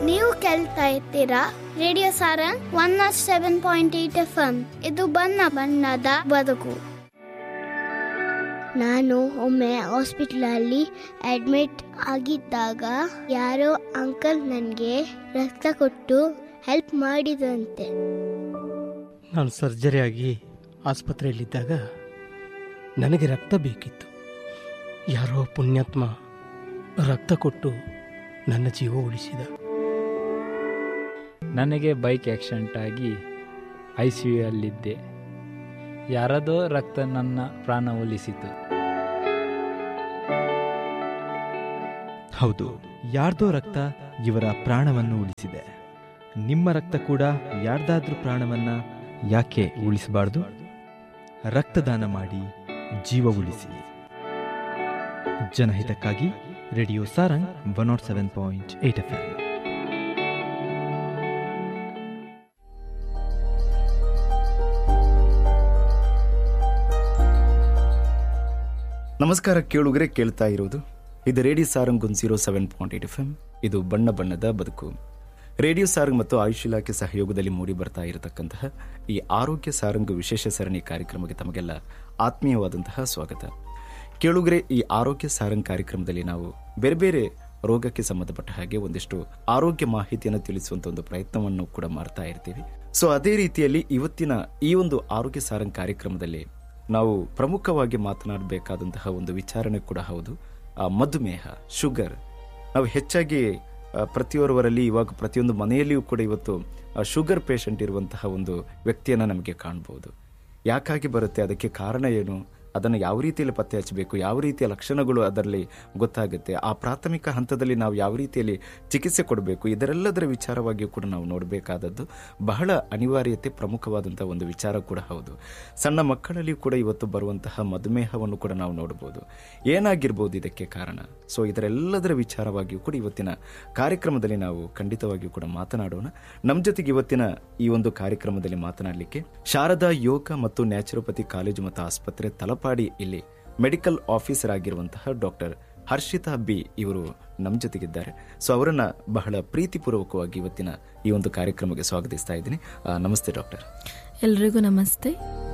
ನೀವು ಕೇಳ್ತಾ ಇರ್ತೀರಾ radio Sarang one nought seven point eight F M ಇದು ಬಣ್ಣ ಬಣ್ಣದ ಬದುಕು ನಾನು ಒಮ್ಮೆ ಹಾಸ್ಪಿಟ್ಲಲ್ಲಿ ಅಡ್ಮಿಟ್ ಆಗಿದ್ದಾಗ ಯಾರೋ ಅಂಕಲ್ ನನಗೆ ರಕ್ತ ಕೊಟ್ಟು ಹೆಲ್ಪ್ ಮಾಡಿದಂತೆ ನಾನು ಸರ್ಜರಿ ಆಗಿ ಆಸ್ಪತ್ರೆಯಲ್ಲಿದ್ದಾಗ ನನಗೆ ರಕ್ತ ಬೇಕಿತ್ತು ಯಾರೋ ಪುಣ್ಯಾತ್ಮ ರಕ್ತ ಕೊಟ್ಟು ನನ್ನ ಜೀವ ಉಳಿಸಿದ ನನಗೆ ಬೈಕ್ ಆಕ್ಸಿಡೆಂಟ್ ಆಗಿ ಐ ಸಿ ಯು ಅಲ್ಲಿದ್ದೆ ಯಾರದೋ ರಕ್ತ ನನ್ನ ಪ್ರಾಣ ಒಲಿಸಿತು ಹೌದು ಯಾರ್ದೋ ರಕ್ತ ಇವರ ಪ್ರಾಣವನ್ನು ಉಳಿಸಿದೆ ನಿಮ್ಮ ರಕ್ತ ಕೂಡ ಯಾರ್ದಾದ್ರೂ ಪ್ರಾಣವನ್ನ ಯಾಕೆ ಉಳಿಸಬಾರ್ದು ರಕ್ತದಾನ ಮಾಡಿ ಜೀವ ಉಳಿಸಿ ಜನಹಿತಕ್ಕಾಗಿ radio Sarang one nought seven point eight F ನಮಸ್ಕಾರ ಕೇಳುಗರೆ ಕೇಳ್ತಾ ಇರೋದು ಇದು radio Sarang one zero seven point eight F M ಇದು ಬಣ್ಣ ಬಣ್ಣದ ಬದುಕು ರೇಡಿಯೋ ಸಾರಂಗ್ ಮತ್ತು ಆಯುಷ್ ಇಲಾಖೆ ಸಹಯೋಗದಲ್ಲಿ ಮೂಡಿ ಬರ್ತಾ ಇರತಕ್ಕಂತಹ ಈ ಆರೋಗ್ಯ ಸಾರಂಗ್ ವಿಶೇಷ ಸರಣಿ ಕಾರ್ಯಕ್ರಮಕ್ಕೆ ತಮಗೆಲ್ಲ ಆತ್ಮೀಯವಾದಂತಹ ಸ್ವಾಗತ ಕೇಳುಗರೆ ಈ ಆರೋಗ್ಯ ಸಾರಂಗ್ ಕಾರ್ಯಕ್ರಮದಲ್ಲಿ ನಾವು ಬೇರೆ ಬೇರೆ ರೋಗಕ್ಕೆ ಸಂಬಂಧಪಟ್ಟ ಹಾಗೆ ಒಂದಿಷ್ಟು ಆರೋಗ್ಯ ಮಾಹಿತಿಯನ್ನು ತಿಳಿಸುವಂತ ಒಂದು ಪ್ರಯತ್ನವನ್ನು ಕೂಡ ಮಾಡ್ತಾ ಇರ್ತೀವಿ ಸೊ ಅದೇ ರೀತಿಯಲ್ಲಿ ಇವತ್ತಿನ ಈ ಒಂದು ಆರೋಗ್ಯ ಸಾರಂಗ್ ಕಾರ್ಯಕ್ರಮದಲ್ಲಿ ನಾವು ಪ್ರಮುಖವಾಗಿ ಮಾತನಾಡಬೇಕಾದಂತಹ ಒಂದು ವಿಚಾರಣೆ ಕೂಡ ಹೌದು ಆ ಮಧುಮೇಹ ಶುಗರ್ ನಾವು ಹೆಚ್ಚಾಗಿ ಆ, ಪ್ರತಿಯೊರ್ವರಲ್ಲಿ ಇವಾಗ ಪ್ರತಿಯೊಂದು ಮನೆಯಲ್ಲಿಯೂ ಕೂಡ ಇವತ್ತು ಆ, ಶುಗರ್ ಪೇಷಂಟ್ ಇರುವಂತಹ ಒಂದು ವ್ಯಕ್ತಿಯನ್ನ ನಮಗೆ ಕಾಣಬಹುದು ಯಾಕಾಗಿ ಬರುತ್ತೆ ಅದಕ್ಕೆ ಕಾರಣ ಏನು ಅದನ್ನು ಯಾವ ರೀತಿಯಲ್ಲಿ ಪತ್ತೆ ಹಚ್ಚಬೇಕು ಯಾವ ರೀತಿಯ ಲಕ್ಷಣಗಳು ಅದರಲ್ಲಿ ಗೊತ್ತಾಗುತ್ತೆ ಆ ಪ್ರಾಥಮಿಕ ಹಂತದಲ್ಲಿ ನಾವು ಯಾವ ರೀತಿಯಲ್ಲಿ ಚಿಕಿತ್ಸೆ ಕೊಡಬೇಕು ಇದರೆಲ್ಲದರ ವಿಚಾರವಾಗಿಯೂ ಕೂಡ ನಾವು ನೋಡಬೇಕಾದದ್ದು ಬಹಳ ಅನಿವಾರ್ಯತೆ ಪ್ರಮುಖವಾದಂತಹ ಒಂದು ವಿಚಾರ ಕೂಡ ಹೌದು ಸಣ್ಣ ಮಕ್ಕಳಲ್ಲಿ ಕೂಡ ಇವತ್ತು ಬರುವಂತಹ ಮಧುಮೇಹವನ್ನು ಕೂಡ ನಾವು ನೋಡಬಹುದು ಏನಾಗಿರ್ಬೋದು ಇದಕ್ಕೆ ಕಾರಣ ಸೊ ಇದರೆಲ್ಲದರ ವಿಚಾರವಾಗಿಯೂ ಕೂಡ ಇವತ್ತಿನ ಕಾರ್ಯಕ್ರಮದಲ್ಲಿ ನಾವು ಖಂಡಿತವಾಗಿಯೂ ಕೂಡ ಮಾತನಾಡೋಣ ನಮ್ಮ ಜೊತೆಗೆ ಇವತ್ತಿನ ಈ ಒಂದು ಕಾರ್ಯಕ್ರಮದಲ್ಲಿ ಮಾತನಾಡಲಿಕ್ಕೆ ಶಾರದಾ ಯೋಗ ಮತ್ತು ನ್ಯಾಚುರೋಪತಿ ಕಾಲೇಜು ಮತ್ತು ಆಸ್ಪತ್ರೆ ತಲಪಾಡಿ ಇಲ್ಲಿ ಮೆಡಿಕಲ್ ಆಫೀಸರ್ ಆಗಿರುವಂತಹ ಡಾಕ್ಟರ್ ಹರ್ಷಿತಾ ಬಿ ಇವರು ನಮ್ಮ ಜೊತೆಗಿದ್ದಾರೆ ಸೊ ಅವರನ್ನ ಬಹಳ ಪ್ರೀತಿಪೂರ್ವಕವಾಗಿ ಇವತ್ತಿನ ಈ ಒಂದು ಕಾರ್ಯಕ್ರಮಕ್ಕೆ ಸ್ವಾಗತಿಸ್ತಾ ಇದ್ದೀನಿ ಆ, ನಮಸ್ತೆ ಡಾಕ್ಟರ್ ಎಲ್ರಿಗೂ ನಮಸ್ತೆ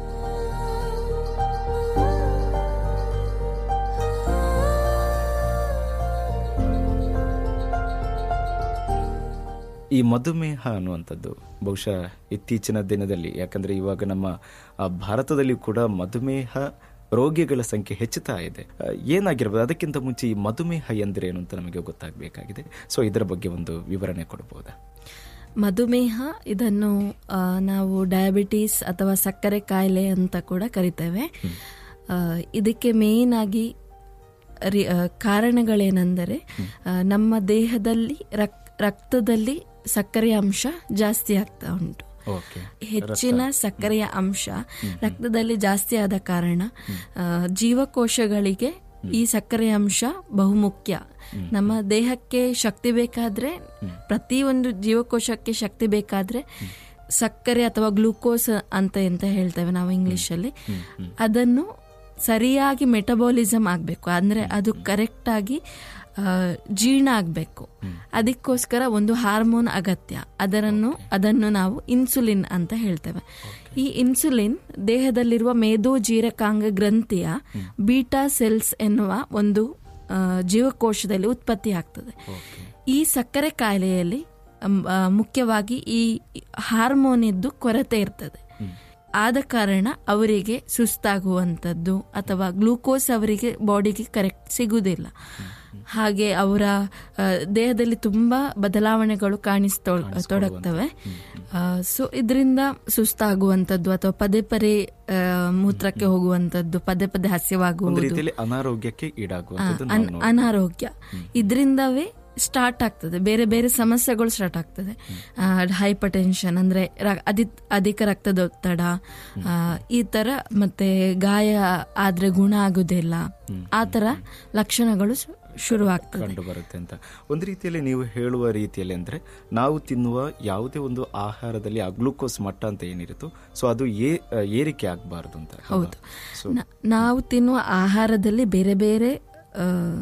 ಈ ಮಧುಮೇಹ ಅನ್ನುವಂಥದ್ದು ಬಹುಶಃ ಇತ್ತೀಚಿನ ದಿನದಲ್ಲಿ ಯಾಕಂದ್ರೆ ಇವಾಗ ನಮ್ಮ ಆ, ಭಾರತದಲ್ಲಿ ಕೂಡ ಮಧುಮೇಹ ರೋಗಿಗಳ ಸಂಖ್ಯೆ ಹೆಚ್ಚುತ್ತಾ ಇದೆ ಆ, ಏನಾಗಿರ್ಬೋದು ಅದಕ್ಕಿಂತ ಮುಂಚೆ ಈ ಮಧುಮೇಹ ಎಂದರೇನು ಅಂತ ನಮಗೆ ಗೊತ್ತಾಗಬೇಕಾಗಿದೆ ಸೊ ಇದರ ಬಗ್ಗೆ ಒಂದು ವಿವರಣೆ ಕೊಡಬಹುದಾ ಮಧುಮೇಹ ಇದನ್ನು ಆ, ನಾವು ಡಯಾಬಿಟೀಸ್ ಅಥವಾ ಸಕ್ಕರೆ ಕಾಯಿಲೆ ಅಂತ ಕೂಡ ಕರಿತೇವೆ ಆ, ಇದಕ್ಕೆ ಮೇನ್ ಆಗಿ ರಿ- ಆ, ಕಾರಣಗಳೇನೆಂದರೆ ಆ, ನಮ್ಮ ದೇಹದಲ್ಲಿ ರಕ್- ರಕ್ತದಲ್ಲಿ ಸಕ್ಕರೆಯ ಅಂಶ ಜಾಸ್ತಿ ಆಗ್ತಾ ಉಂಟು ಓಕೆ ಹೆಚ್ಚಿನ ಸಕ್ಕರೆಯ ಅಂಶ ರಕ್ತದಲ್ಲಿ ಜಾಸ್ತಿ ಆದ ಕಾರಣ ಆ, ಜೀವಕೋಶಗಳಿಗೆ ಈ ಸಕ್ಕರೆಯ ಅಂಶ ಬಹುಮುಖ್ಯ ನಮ್ಮ ದೇಹಕ್ಕೆ ಶಕ್ತಿ ಬೇಕಾದ್ರೆ ಪ್ರತಿಯೊಂದು ಜೀವಕೋಶಕ್ಕೆ ಶಕ್ತಿ ಬೇಕಾದ್ರೆ ಸಕ್ಕರೆ ಅಥವಾ ಗ್ಲೂಕೋಸ್ ಅಂತ ಎಂತ ಹೇಳ್ತೇವೆ ನಾವು ಇಂಗ್ಲಿಷ್ ಅಲ್ಲಿ ಅದನ್ನು ಸರಿಯಾಗಿ ಮೆಟಬಾಲಿಸಮ್ ಆಗಬೇಕು ಅಂದ್ರೆ ಅದು ಕರೆಕ್ಟ್ ಆಗಿ ಆ, ಜೀರ್ಣ ಆಗಬೇಕು ಅದಕ್ಕೋಸ್ಕರ ಒಂದು ಹಾರ್ಮೋನ್ ಅಗತ್ಯ ಅದರನ್ನು ಅದನ್ನು ನಾವು ಇನ್ಸುಲಿನ್ ಅಂತ ಹೇಳ್ತೇವೆ ಈ ಇನ್ಸುಲಿನ್ ದೇಹದಲ್ಲಿರುವ ಮೇದೋಜೀರಕಾಂಗ ಗ್ರಂಥಿಯ ಬೀಟಾ ಸೆಲ್ಸ್ ಎನ್ನುವ ಒಂದು ಆ, ಜೀವಕೋಶದಲ್ಲಿ ಉತ್ಪತ್ತಿ ಆಗ್ತದೆ ಈ ಸಕ್ಕರೆ ಕಾಯಿಲೆಯಲ್ಲಿ ಅಮ್, ಆ, ಮುಖ್ಯವಾಗಿ ಈ ಹಾರ್ಮೋನ್ ಇದ್ದು ಕೊರತೆ ಇರ್ತದೆ ಆದ ಕಾರಣ ಅವರಿಗೆ ಸುಸ್ತಾಗುವಂಥದ್ದು ಅಥವಾ ಗ್ಲೂಕೋಸ್ ಅವರಿಗೆ ಬಾಡಿಗೆ ಕರೆಕ್ಟ್ ಸಿಗುವುದಿಲ್ಲ ಹಾಗೆ ಅವರ ಆ, ದೇಹದಲ್ಲಿ ತುಂಬಾ ಬದಲಾವಣೆಗಳು ಕಾಣಿಸ್ತೊಡಗ್ತವೆ ಸೊ ಇದರಿಂದ ಸುಸ್ತಾಗುವಂಥದ್ದು ಅಥವಾ ಪದೇ ಪದೇ ಆ, ಮೂತ್ರಕ್ಕೆ ಹೋಗುವಂಥದ್ದು ಪದೇ ಪದೇ ಒಂದು ಹಸ್ಯವಾಗುವುದು ರೀತಿಯಲ್ಲಿ ಅನಾರೋಗ್ಯಕ್ಕೆ ಈಡಾಗುವಂಥದ್ದು ಅನ್- ನಾವು ಅನಾರೋಗ್ಯ ಇದರಿಂದವೇ ಸ್ಟಾರ್ಟ್ ಆಗ್ತದೆ ಬೇರೆ ಬೇರೆ ಸಮಸ್ಯೆಗಳು ಸ್ಟಾರ್ಟ್ ಆಗ್ತದೆ ಹೈಪರ್ ಟೆನ್ಷನ್ ಅಂದ್ರೆ ರ- ಅದಿ- ಅಧಿಕ ರಕ್ತದೊತ್ತಡ ಆ, ಈ ತರ ಮತ್ತೆ ಗಾಯ ಆದ್ರೆ ಗುಣ ಆಗುದಿಲ್ಲ ಆ ತರ ಲಕ್ಷಣಗಳು ಶು- ಶುರುವಾಗ್ತದೆ ಕಂಡು ಬರುತ್ತೆ ಅಂತ ಒಂದು ರೀತಿಯಲ್ಲಿ ನೀವು ಹೇಳುವ ರೀತಿಯಲ್ಲಿ ಅಂದ್ರೆ ನಾವು ತಿನ್ನುವ ಯಾವುದೇ ಒಂದು ಆಹಾರದಲ್ಲಿ ಆ ಗ್ಲೂಕೋಸ್ ಮಟ್ಟ ಅಂತ ಏನಿರುತ್ತೋ ಸೊ ಅದು ಏ- ಏರಿಕೆ ಆಗಬಾರ್ದು ಅಂತ ಹೌದು ನ- ನಾವು ತಿನ್ನುವ ಆಹಾರದಲ್ಲಿ ಬೇರೆ ಬೇರೆ ಆ,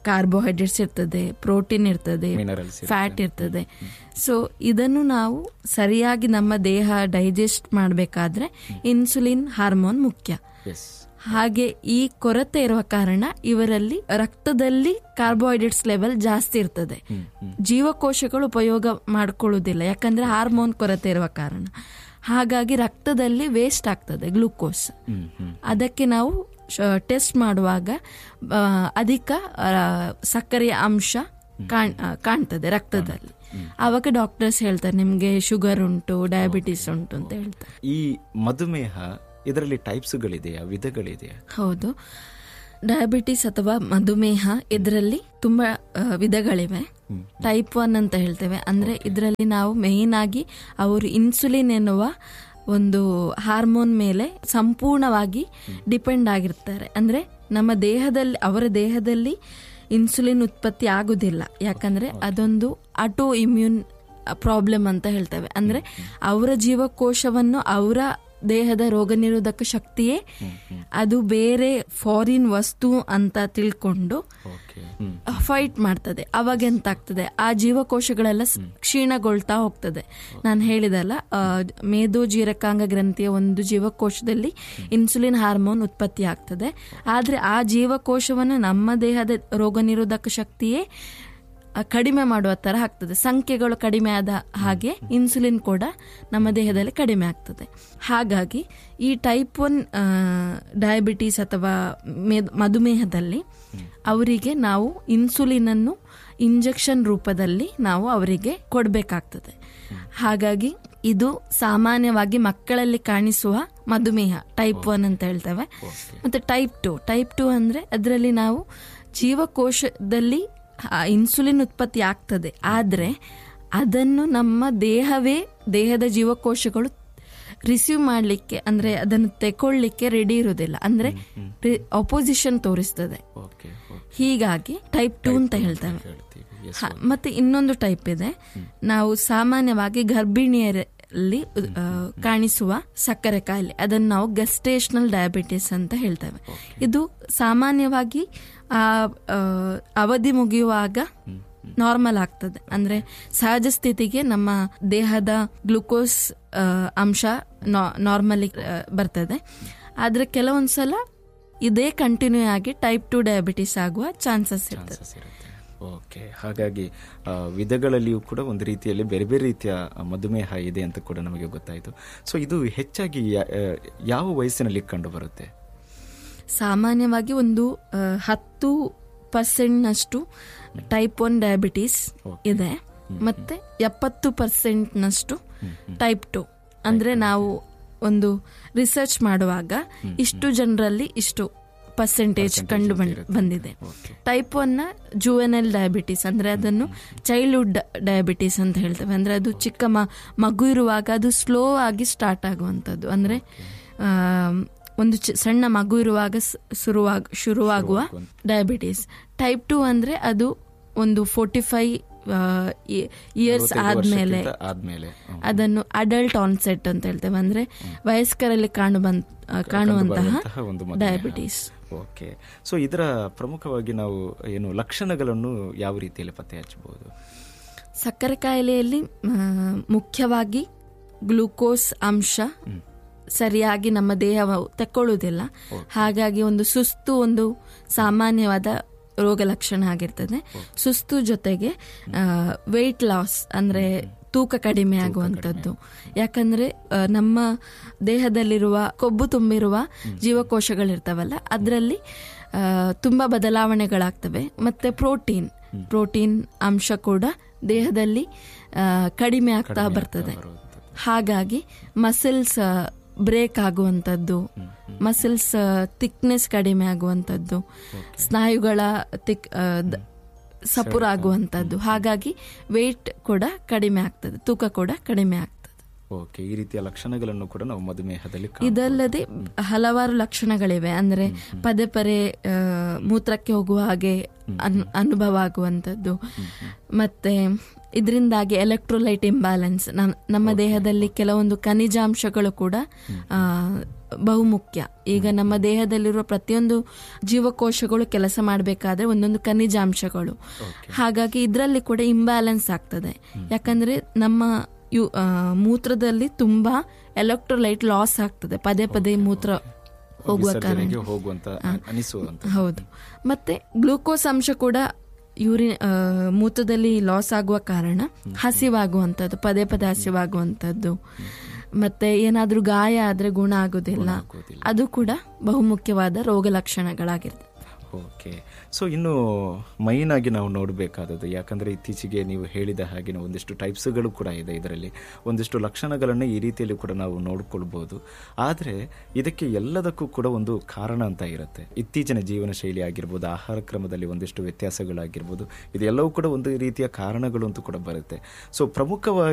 ಕಾರ್ಬೋಹೈಡ್ರೇಟ್ಸ್ ಇರ್ತದೆ ಪ್ರೋಟೀನ್ ಇರ್ತದೆ Minerals ಇರುತ್ತೆ. ಫ್ಯಾಟ್ ಇರ್ತದೆ ಸೊ ಇದನ್ನು ನಾವು ಸರಿಯಾಗಿ ನಮ್ಮ ದೇಹ ಡೈಜೆಸ್ಟ್ ಮಾಡಬೇಕಾದ್ರೆ ಇನ್ಸುಲಿನ್ ಹಾರ್ಮೋನ್ ಮುಖ್ಯ ಎಸ್ ಹಾಗೆ ಈ ಕೊರತೆ ಇರುವ ಕಾರಣ ಇವರಲ್ಲಿ ರಕ್ತದಲ್ಲಿ ಕಾರ್ಬೋಹೈಡ್ರೇಟ್ಸ್ ಲೆವೆಲ್ ಜಾಸ್ತಿ ಇರ್ತದೆ ಜೀವಕೋಶಗಳು ಉಪಯೋಗ ಮಾಡ್ಕೊಳ್ಳೋದಿಲ್ಲ ಯಾಕಂದ್ರೆ ಹಾರ್ಮೋನ್ ಕೊರತೆ ಇರುವ ಕಾರಣ ಹಾಗಾಗಿ ರಕ್ತದಲ್ಲಿ ವೇಸ್ಟ್ ಆಗ್ತದೆ ಗ್ಲೂಕೋಸ್ ಹ್ಮ್ ಹ್ಮ್ ಅದಕ್ಕೆ ನಾವು ಟೆಸ್ಟ್ ಮಾಡುವಾಗ ಆ, ಅಧಿಕ ಆ, ಸಕ್ಕರೆಯ ಅಂಶ ಕಾಣ್- ಆ, ಕಾಣ್ತದೆ ರಕ್ತದಲ್ಲಿ ಆವಾಗ ಡಾಕ್ಟರ್ಸ್ ಹೇಳ್ತಾರೆ ನಿಮ್ಗೆ ಶುಗರ್ ಉಂಟು ಡಯಾಬಿಟಿಸ್ ಉಂಟು ಅಂತ ಹೇಳ್ತಾರೆ ಈ ಮಧುಮೇಹ ಇದರಲ್ಲಿ ಟೈಪ್ಸ್ಗಳಿದೆಯಾ ವಿಧಗಳಿದೆಯಾ ಹೌದು ಡಯಾಬಿಟಿಸ್ ಅಥವಾ ಮಧುಮೇಹ ಇದರಲ್ಲಿ ತುಂಬಾ ಆ, ವಿಧಗಳಿವೆ ಟೈಪ್ ಒನ್ ಅಂತ ಹೇಳ್ತೇವೆ ಅಂದ್ರೆ ಇದರಲ್ಲಿ ನಾವು ಮೇನ್ ಆಗಿ ಅವರು ಇನ್ಸುಲಿನ್ ಎನ್ನುವ ಒಂದು ಹಾರ್ಮೋನ್ ಮೇಲೆ ಸಂಪೂರ್ಣವಾಗಿ ಡಿಪೆಂಡ್ ಆಗಿರ್ತಾರೆ ಅಂದ್ರೆ ನಮ್ಮ ದೇಹದಲ್ಲಿ ಅವರ ದೇಹದಲ್ಲಿ ಇನ್ಸುಲಿನ್ ಉತ್ಪತ್ತಿ ಆಗುದಿಲ್ಲ ಯಾಕಂದ್ರೆ ಅದೊಂದು ಆಟೋ ಇಮ್ಯೂನ್ ಪ್ರಾಬ್ಲಮ್ ಅಂತ ಹೇಳ್ತೇವೆ ಅಂದ್ರೆ ಅವರ ಜೀವಕೋಶವನ್ನು ಅವರ ದೇಹದ ರೋಗ ನಿರೋಧಕ ಶಕ್ತಿಯೇ ಅದು ಬೇರೆ ಫಾರಿನ್ ವಸ್ತು ಅಂತ ತಿಳ್ಕೊಂಡು ಓಕೆ ಹ್ಮ್ ಫೈಟ್ ಮಾಡ್ತದೆ ಅವಾಗ ಎಂತ ಆಗ್ತದೆ ಆ ಜೀವಕೋಶಗಳೆಲ್ಲ ಸ್- ಕ್ಷೀಣಗೊಳ್ತಾ ಹೋಗ್ತದೆ ನಾನು ಹೇಳಿದಲ್ಲ ಆ, ಮೇದೋ ಜೀರಕಾಂಗ ಗ್ರಂಥಿಯ ಒಂದು ಜೀವಕೋಶದಲ್ಲಿ ಇನ್ಸುಲಿನ್ ಹಾರ್ಮೋನ್ ಉತ್ಪತ್ತಿ ಆಗ್ತದೆ ಆದ್ರೆ ಆ ಜೀವಕೋಶವನ್ನು ನಮ್ಮ ದೇಹದ ರೋಗ ನಿರೋಧಕ ಶಕ್ತಿಯೇ ಆ, ಕಡಿಮೆ ಮಾಡುವ ತರ ಆಗ್ತದೆ ಸಂಖ್ಯೆಗಳು ಕಡಿಮೆ ಆದ ಹಾಗೆ ಇನ್ಸುಲಿನ್ ಕೂಡ ನಮ್ಮ ದೇಹದಲ್ಲಿ ಕಡಿಮೆ ಆಗ್ತದೆ ಹಾಗಾಗಿ ಈ ಟೈಪ್ ಒನ್ ಡಯಾಬಿಟೀಸ್ ಅಥವಾ ಮೇದ್- ಮಧುಮೇಹದಲ್ಲಿ ಅವರಿಗೆ ನಾವು ಇನ್ಸುಲಿನ್ ಅನ್ನು ಇಂಜೆಕ್ಷನ್ ರೂಪದಲ್ಲಿ ನಾವು ಅವರಿಗೆ ಕೊಡಬೇಕಾಗ್ತದೆ ಹಾಗಾಗಿ ಇದು ಸಾಮಾನ್ಯವಾಗಿ ಮಕ್ಕಳಲ್ಲಿ ಕಾಣಿಸುವ ಮಧುಮೇಹ ಟೈಪ್ ಒನ್ ಅಂತ ಹೇಳ್ತೇವೆ ಮತ್ತೆ ಟೈಪ್ ಟು ಟೈಪ್ ಟು ಅಂದ್ರೆ ಅದರಲ್ಲಿ ನಾವು ಜೀವಕೋಶದಲ್ಲಿ ಆ ಇನ್ಸುಲಿನ್ ಉತ್ಪತ್ತಿ ಆಗ್ತದೆ ಆದ್ರೆ ಅದನ್ನು ನಮ್ಮ ದೇಹವೇ ದೇಹದ ಜೀವಕೋಶಗಳು ರಿಸೀವ್ ಮಾಡಲಿಕ್ಕೆ ಅಂದ್ರೆ ಅದನ್ನು ತೆಕೊಳ್ಳಿಕ್ಕೆ ರೆಡಿ ಇರುವುದಿಲ್ಲ ಅಂದ್ರೆ ಅಪೋಸಿಷನ್ ತೋರಿಸ್ತದೆ ಓಕೆ ಓಕೆ ಹೀಗಾಗಿ ಟೈಪ್ ಟು ಅಂತ ಹೇಳ್ತೇವೆ ಹೇಳ್ತೀವಿ ಎಸ್ ಹ, ಮತ್ತೆ ಇನ್ನೊಂದು ಟೈಪ್ ಇದೆ ನಾವು ಸಾಮಾನ್ಯವಾಗಿ ಗರ್ಭಿಣಿಯರಲ್ಲಿ ಆ, ಕಾಣಿಸುವ ಸಕ್ಕರೆ ಕಾಯಿಲೆ ಅದನ್ನು ನಾವು ಗಸ್ಟೇಷನಲ್ ಡಯಾಬಿಟಿಸ್ ಅಂತ ಹೇಳ್ತೇವೆ ಇದು ಸಾಮಾನ್ಯವಾಗಿ ಆ ಆ, ಅವಧಿ ಮುಗಿಯುವಾಗ ನಾರ್ಮಲ್ ಆಗ್ತದೆ ಅಂದ್ರೆ ಸಹಜ ಸ್ಥಿತಿಗೆ ನಮ್ಮ ದೇಹದ ಗ್ಲುಕೋಸ್ ಆ, ಅಂಶ ನಾರ್ಮಲಿ ಬರ್ತದೆ ಆದ್ರೆ ಕೆಲವೊಂದ್ಸಲ ಇದೇ ಕಂಟಿನ್ಯೂ ಆಗಿ ಟೈಪ್ ಟು ಡಯಾಬಿಟಿಸ್ ಆಗುವ ಚಾನ್ಸಸ್ ಇರ್ತದೆ ಚಾನ್ಸಸ್ ಇರುತ್ತೆ ಓಕೆ ಹಾಗಾಗಿ ಆ, ವಿಧಗಳಲ್ಲಿಯೂ ಕೂಡ ಒಂದು ರೀತಿಯಲ್ಲಿ ಬೇರೆ ಬೇರೆ ರೀತಿಯ ಮಧುಮೇಹ ಇದೆ ಅಂತ ಕೂಡ ನಮಗೆ ಗೊತ್ತಾಯಿತು ಸೊ ಇದು ಹೆಚ್ಚಾಗಿ ಯಾ- ಆ, ಯಾವ ವಯಸ್ಸಿನಲ್ಲಿ ಕಂಡು ಬರುತ್ತೆ ಸಾಮಾನ್ಯವಾಗಿ ಒಂದು ಆ, ಹತ್ತು ಪರ್ಸೆಂಟ್ನಷ್ಟು ಟೈಪ್ ಒನ್ ಡಯಾಬಿಟೀಸ್ ಇದೆ ಮತ್ತೆ ಎಪ್ಪತ್ತು ಪರ್ಸೆಂಟ್ನಷ್ಟು ಟೈಪ್ ಟು ಅಂದ್ರೆ ನಾವು ಒಂದು ರಿಸರ್ಚ್ ಮಾಡುವಾಗ ಇಷ್ಟು ಜನರಲ್ಲಿ ಇಷ್ಟು ಪರ್ಸೆಂಟೇಜ್ ಕಂಡು ಬಂದ್- ಬಂದಿದೆ ಟೈಪ್ ಒನ್ ಜುವೆನಲ್ ಡಯಾಬಿಟಿಸ್ ಅಂದ್ರೆ ಅದನ್ನು ಚೈಲ್ಡ್ಹುಡ್ ಡಯಾಬಿಟಿಸ್ ಅಂತ ಹೇಳ್ತೇವೆ ಅಂದ್ರೆ ಅದು ಚಿಕ್ಕ ಮ- ಮಗು ಇರುವಾಗ ಅದು ಸ್ಲೋ ಆಗಿ ಸ್ಟಾರ್ಟ್ ಆಗುವಂಥದ್ದು ಅಂದ್ರೆ ಆ, ಒಂದು ಚಿ- ಸಣ್ಣ ಮಗು ಇರುವಾಗ ಸ್- ಶುರುವಾಗ ಶುರುವಾಗುವ ಡಯಾಬಿಟಿಸ್ ಟೈಪ್ ಟು ಅಂದ್ರೆ ಅದು ಒಂದು ಫೋರ್ಟಿ ಫೈವ್ ಇಯರ್ಸ್ ಅರವತ್ತೈದು ಆದ್ಮೇಲೆ ವರ್ಷಕ್ಕಿಂತ ಆದ್ಮೇಲೆ ಹ್ಮ್. ಅದನ್ನು ಅಡಲ್ಟ್ ಆನ್ಸೆಟ್ ಅಂತ ಹೇಳ್ತೇವೆ ಅಂದ್ರೆ ವಯಸ್ಕರಲ್ಲಿ ಕಾಣು ಕಾಣುವಂತಹ ಬರುವಂತಹ ಒಂದು ಮಧುಮೇಹ. ಡಯಾಬಿಟಿಸ್ ಓಕೆ ಸೊ ಇದರ ಪ್ರಮುಖವಾಗಿ ನಾವು ಏನು ಲಕ್ಷಣಗಳನ್ನು ಯಾವ ರೀತಿಯಲ್ಲಿ ಪತ್ತೆ ಹಚ್ಚಬಹುದು ಸಕ್ಕರೆ ಕಾಯಿಲೆಯಲ್ಲಿ ಆ, ಮುಖ್ಯವಾಗಿ ಗ್ಲೂಕೋಸ್ ಅಂಶ ಸರಿಯಾಗಿ ನಮ್ಮ ದೇಹ ತಕ್ಕೊಳ್ಳುವುದಿಲ್ಲ ಹಾಗಾಗಿ ಒಂದು ಸುಸ್ತು ಒಂದು ಸಾಮಾನ್ಯವಾದ ರೋಗ ಲಕ್ಷಣ ಆಗಿರ್ತದೆ ಸುಸ್ತು ಜೊತೆಗೆ ವೆಯ್ಟ್ ಲಾಸ್ ಅಂದ್ರೆ ತೂಕ ಕಡಿಮೆ ಆಗುವಂಥದ್ದು ಯಾಕಂದ್ರೆ ಆ, ನಮ್ಮ ದೇಹದಲ್ಲಿರುವ ಕೊಬ್ಬು ತುಂಬಿರುವ ಜೀವಕೋಶಗಳಿರ್ತಾವಲ್ಲ ಅದರಲ್ಲಿ ತುಂಬಾ ಬದಲಾವಣೆಗಳಾಗ್ತವೆ ಮತ್ತೆ ಪ್ರೋಟೀನ್ ಪ್ರೋಟೀನ್ ಅಂಶ ಕೂಡ ದೇಹದಲ್ಲಿ ಆ, ಕಡಿಮೆ ಆಗ್ತಾ ಬರ್ತದೆ ಹಾಗಾಗಿ ಮಸಿಲ್ಸ್ ಬ್ರೇಕ್ ಆಗುವಂಥದ್ದು ಮಸಿಲ್ಸ್ ಥಿಕ್ನೆಸ್ ಕಡಿಮೆ ಆಗುವಂಥದ್ದು ಸ್ನಾಯುಗಳ ತಿಕ್ ಆ, ದ- ಸಪುರ ಆಗುವಂಥದ್ದು ಹಾಗಾಗಿ ವೆಯ್ಟ್ ಕೂಡ ಕಡಿಮೆ ಆಗ್ತದೆ ತೂಕ ಕೂಡ ಕಡಿಮೆ ಆಗ್ತದೆ ಓಕೆ ಈ ರೀತಿಯ ಲಕ್ಷಣಗಳನ್ನು ಕೂಡ ನಾವು ಮಧುಮೇಹದಲ್ಲಿ ಕಾಣಬಹುದು. ಇದಲ್ಲದೆ ಹಲವಾರು ಲಕ್ಷಣಗಳಿವೆ ಅಂದ್ರೆ ಪದೇ ಪದೇ ಆ, ಮೂತ್ರಕ್ಕೆ ಹೋಗುವ ಹಾಗೆ ಅನ್- ಅನುಭವ ಆಗುವಂಥದ್ದು ಮತ್ತೆ ಇದರಿಂದಾಗಿ ಎಲೆಕ್ಟ್ರೋಲೈಟ್ ಇಂಬ್ಯಾಲೆನ್ಸ್ ನಮ್ಮ ದೇಹದಲ್ಲಿ ಕೆಲವೊಂದು ಖನಿಜಾಂಶಗಳು ಕೂಡ ಆ, ಬಹುಮುಖ್ಯ ಈಗ ನಮ್ಮ ದೇಹದಲ್ಲಿರುವ ಪ್ರತಿಯೊಂದು ಜೀವಕೋಶಗಳು ಕೆಲಸ ಮಾಡಬೇಕಾದ್ರೆ ಒಂದೊಂದು ಖನಿಜಾಂಶಗಳು ಹಾಗಾಗಿ ಇದರಲ್ಲಿ ಕೂಡ ಇಂಬ್ಯಾಲೆನ್ಸ್ ಆಗ್ತದೆ ಯಾಕಂದ್ರೆ ನಮ್ಮ ಯು- ಆ, ಮೂತ್ರದಲ್ಲಿ ತುಂಬಾ ಎಲೆಕ್ಟ್ರೋಲೈಟ್ ಲಾಸ್ ಆಗ್ತದೆ ಪದೇ ಪದೇ ಮೂತ್ರ ಹೋಗುವ ಕಾರಣ ವಿಸರ್ಜನೆಗೆ ಹೋಗುವಂತ ಅನಿಸುವಂತ ಹೌದು ಮತ್ತೆ ಗ್ಲೂಕೋಸ್ ಅಂಶ ಕೂಡ ಯೂರಿನ್ ಆ, ಮೂತ್ರದಲ್ಲಿ ಲಾಸ್ ಆಗುವ ಕಾರಣ ಹಸಿವಾಗುವಂಥದ್ದು ಪದೇ ಪದೇ ಹಸಿವಾಗುವಂಥದ್ದು ಮತ್ತೆ ಏನಾದ್ರೂ ಗಾಯ ಆದ್ರೆ ಗುಣ ಆಗೋದಿಲ್ಲ ಅದು ಕೂಡ ಬಹುಮುಖ್ಯವಾದ ರೋಗ ಲಕ್ಷಣಗಳಾಗಿರ್ತದೆ ಓಕೆ ಸೊ ಇನ್ನು ಮೈನ್ ಆಗಿ ನಾವು ನೋಡಬೇಕಾದದ್ದು ಯಾಕಂದ್ರೆ ಇತ್ತೀಚೆಗೆ ನೀವು ಹೇಳಿದ ಹಾಗೆ ಒಂದಿಷ್ಟು ಟೈಪ್ಸ್ಗಳು ಕೂಡ ಇದೆ ಇದರಲ್ಲಿ ಒಂದಿಷ್ಟು ಲಕ್ಷಣಗಳನ್ನು ಈ ರೀತಿಯಲ್ಲಿ ಕೂಡ ನಾವು ನೋಡ್ಕೊಳ್ಬಹುದು ಆದರೆ ಇದಕ್ಕೆ ಎಲ್ಲದಕ್ಕೂ ಕೂಡ ಒಂದು ಕಾರಣ ಅಂತ ಇರುತ್ತೆ ಇತ್ತೀಚಿನ ಜೀವನ ಶೈಲಿ ಆಗಿರ್ಬೋದು ಆಹಾರ ಕ್ರಮದಲ್ಲಿ ಒಂದಿಷ್ಟು ವ್ಯತ್ಯಾಸಗಳಾಗಿರ್ಬೋದು ಇದೆಲ್ಲವೂ ಕೂಡ ಒಂದು ರೀತಿಯ ಕಾರಣಗಳು ಅಂತೂ ಕೂಡ ಬರುತ್ತೆ ಸೊ ಪ್ರಮುಖವಾಗಿ